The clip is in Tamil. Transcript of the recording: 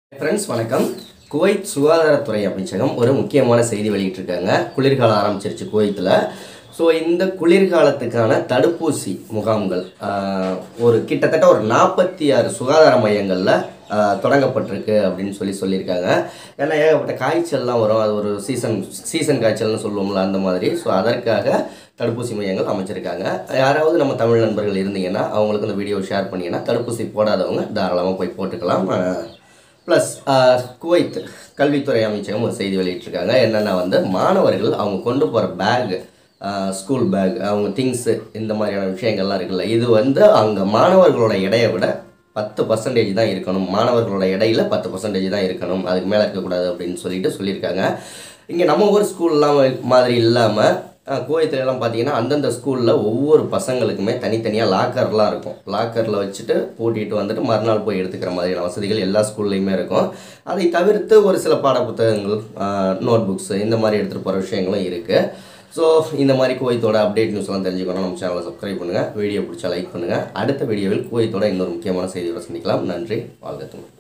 ஃப்ரெண்ட்ஸ் வணக்கம் குவைத் சுகாதாரத்துறை அமைச்சகம் ஒரு முக்கியமான செய்தி வெளியிட்டிருக்காங்க குளிர்காலம் ஆரம்பிச்சிருச்சு குவைத்தில் ஸோ இந்த குளிர்காலத்துக்கான தடுப்பூசி முகாம்கள் ஆஹ், ஒரு கிட்டத்தட்ட ஒரு நாற்பத்தி ஆறு சுகாதார மையங்களில் ஆஹ், தொடங்கப்பட்டிருக்கு அப்படின்னு சொல்லி சொல்லியிருக்காங்க ஏன்னா ஏகப்பட்ட காய்ச்சல்லாம் வரும் அது ஒரு சீசன் சீசன் காய்ச்சல்னு சொல்லுவோம்ல அந்த மாதிரி ஸோ அதற்காக தடுப்பூசி மையங்கள் அமைச்சிருக்காங்க யாராவது நம்ம தமிழ் நண்பர்கள் இருந்தீங்கன்னா அவங்களுக்கு இந்த வீடியோ ஷேர் பண்ணீங்கன்னா தடுப்பூசி போடாதவங்க தாராளமாக போய் போட்டுக்கலாம் ஆஹ், ப்ளஸ் குவைத் கல்வித்துறை அமைச்சகம் ஒரு செய்தி வெளியிட்டிருக்காங்க என்னென்னா வந்து மாணவர்கள் அவங்க கொண்டு போகிற பேக் ஸ்கூல் பேக் அவங்க திங்ஸு இந்த மாதிரியான விஷயங்கள்லாம் இருக்குல்ல இது வந்து அங்கே மாணவர்களோட எடையை விட பத்து பர்சன்டேஜ் தான் இருக்கணும் மாணவர்களோட எடையில பத்து பர்சன்டேஜ் தான் இருக்கணும் அதுக்கு மேலே இருக்கக்கூடாது அப்படின்னு சொல்லிட்டு சொல்லியிருக்காங்க இங்கே நம்ம ஊர் ஸ்கூல்லாம் மாதிரி இல்லாமல் கோயத்துல எல்லாம் பார்த்தீங்கன்னா அந்தந்த ஸ்கூலில் ஒவ்வொரு பசங்களுக்குமே தனித்தனியாக லாக்கர்லாம் இருக்கும் லாக்கரில் வச்சுட்டு பூட்டிட்டு வந்துட்டு மறுநாள் போய் எடுத்துக்கிற மாதிரியான வசதிகள் எல்லா ஸ்கூல்லையுமே இருக்கும் அதை தவிர்த்து ஒரு சில பாடப்புத்தகங்கள் நோட் புக்ஸ் இந்த மாதிரி எடுத்துகிட்டு போகிற விஷயங்களும் இருக்குது ஸோ இந்த மாதிரி குவைத்தோட அப்டேட் நியூஸ்லாம் தெரிஞ்சுக்கணும் நம்ம சேனலை சப்ஸ்கிரைப் பண்ணுங்கள் வீடியோ பிடிச்சா லைக் பண்ணுங்கள் அடுத்த வீடியோவில் குவைத்தோட இன்னொரு முக்கியமான செய்தியோட சந்திக்கலாம் நன்றி வாழ்த்துக்கள்